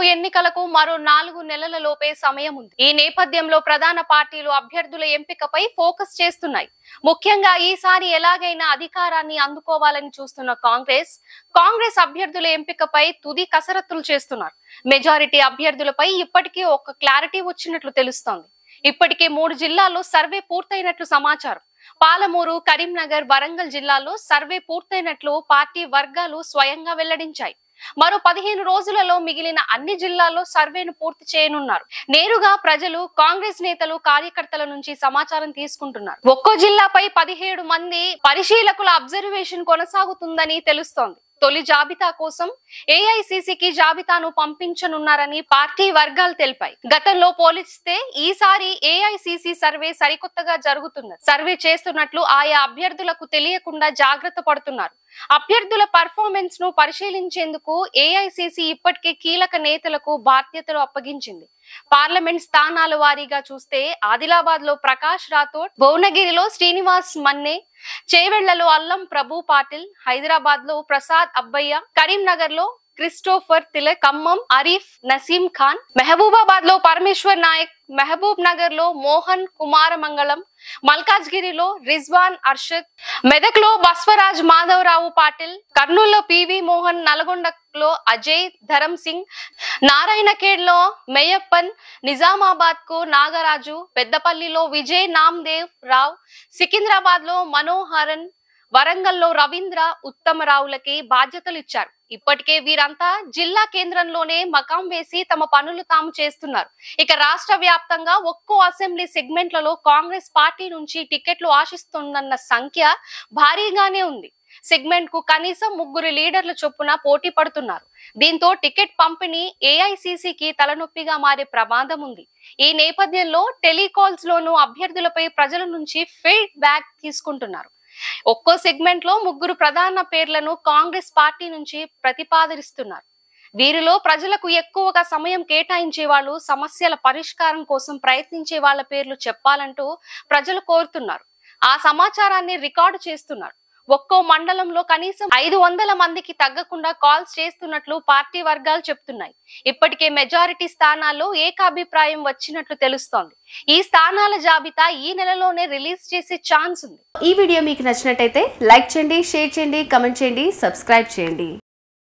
ఎన్నికలకు మరో నాలుగు నెలల లోపే సమయం ఉంది ఈ నేపథ్యంలో ప్రధాన పార్టీలు అభ్యర్థుల ఎంపికపై ఫోకస్ చేస్తున్నాయి ముఖ్యంగా ఈసారి ఎలాగైనా అధికారాన్ని అందుకోవాలని చూస్తున్న కాంగ్రెస్ కాంగ్రెస్ అభ్యర్థుల ఎంపికపై తుది కసరత్తులు చేస్తున్నారు మెజారిటీ అభ్యర్థులపై ఇప్పటికే ఒక క్లారిటీ వచ్చినట్లు తెలుస్తోంది ఇప్పటికే మూడు జిల్లాల్లో సర్వే పూర్తయినట్లు సమాచారం పాలమూరు కరీంనగర్ వరంగల్ జిల్లాల్లో సర్వే పూర్తయినట్లు పార్టీ వర్గాలు స్వయంగా వెల్లడించాయి మరో పదిహేను రోజులలో మిగిలిన అన్ని జిల్లాల్లో సర్వేను పూర్తి చేయనున్నారు నేరుగా ప్రజలు కాంగ్రెస్ నేతలు కార్యకర్తల నుంచి సమాచారం తీసుకుంటున్నారు ఒక్కో జిల్లాపై పదిహేడు మంది పరిశీలకుల అబ్జర్వేషన్ కొనసాగుతుందని తెలుస్తోంది తొలి జాబితా కోసం ఏఐసిసికి జాబితాను పంపించనున్నారని పార్టీ వర్గాలు తెలిపాయి గతంలో పోలిస్తే ఈసారి ఏఐసిసి సర్వే సరికొత్తగా జరుగుతున్నది సర్వే చేస్తున్నట్లు ఆయా అభ్యర్థులకు తెలియకుండా జాగ్రత్త పడుతున్నారు అభ్యర్థుల పర్ఫార్మెన్స్ ను పరిశీలించేందుకు ఏఐసిసి ఇప్పటికే కీలక నేతలకు బాధ్యతలు అప్పగించింది పార్లమెంట్ స్థానాల వారీగా చూస్తే ఆదిలాబాద్ లో ప్రకాష్ రాథోడ్ భువనగిరిలో శ్రీనివాస్ మన్నే చేవెళ్లలో అల్లం ప్రభు పాటిల్ హైదరాబాద్ లో ప్రసాద్ అబ్బయ్య కరీంనగర్ లో క్రిస్టోఫర్ తిలక్ ఖమ్మం అరీఫ్ నసీం ఖాన్ మెహబూబాబాద్ లో పరమేశ్వర్ నాయక్ మహబూబ్ నగర్ లో మోహన్ కుమారమంగళం మల్కాజ్గిరిలో రిజ్వాన్ అర్షద్ మెదక్ లో బస్వరాజ్ మాధవరావు పాటిల్ కర్నూలులో పివి మోహన్ నల్గొండలో అజయ్ ధరం సింగ్ నారాయణఖేడ్ లో మేయప్పన్ నిజామాబాద్ కు నాగరాజు పెద్దపల్లిలో విజయ్ నామ్దేవ్ రావ్ సికింద్రాబాద్ లో మనోహరన్ వరంగల్లో రవీంద్ర ఉత్తమరావులకి బాధ్యతలు ఇచ్చారు ఇప్పటికే వీరంతా జిల్లా కేంద్రంలోనే మకాం వేసి తమ పనులు తాము చేస్తున్నారు ఇక రాష్ట్ర వ్యాప్తంగా ఒక్కో అసెంబ్లీ సెగ్మెంట్లలో కాంగ్రెస్ పార్టీ నుంచి టికెట్లు ఆశిస్తుందన్న సంఖ్య భారీగానే ఉంది సెగ్మెంట్ కు కనీసం ముగ్గురు లీడర్ల చొప్పున పోటీ పడుతున్నారు దీంతో టికెట్ పంపిణీ ఏఐసిసికి తలనొప్పిగా మారే ప్రమాదం ఉంది ఈ నేపథ్యంలో టెలికాల్స్ లోను అభ్యర్థులపై ప్రజల నుంచి ఫీడ్ బ్యాక్ తీసుకుంటున్నారు ఒక్కో సెగ్మెంట్ లో ముగ్గురు ప్రధాన పేర్లను కాంగ్రెస్ పార్టీ నుంచి ప్రతిపాదిస్తున్నారు వీరిలో ప్రజలకు ఎక్కువగా సమయం కేటాయించే వాళ్ళు సమస్యల పరిష్కారం కోసం ప్రయత్నించే వాళ్ళ పేర్లు చెప్పాలంటూ ప్రజలు కోరుతున్నారు ఆ సమాచారాన్ని రికార్డు చేస్తున్నారు ఒక్కో మండలంలో కనీసం ఐదు వందల మందికి తగ్గకుండా కాల్స్ చేస్తున్నట్లు పార్టీ వర్గాలు చెప్తున్నాయి ఇప్పటికే మెజారిటీ స్థానాల్లో ఏకాభిప్రాయం వచ్చినట్లు తెలుస్తోంది ఈ స్థానాల జాబితా ఈ నెలలోనే రిలీజ్ చేసే ఛాన్స్ ఉంది ఈ వీడియో మీకు నచ్చినట్టయితే లైక్ చేయండి షేర్ చేయండి కమెంట్ చేయండి సబ్స్క్రైబ్ చేయండి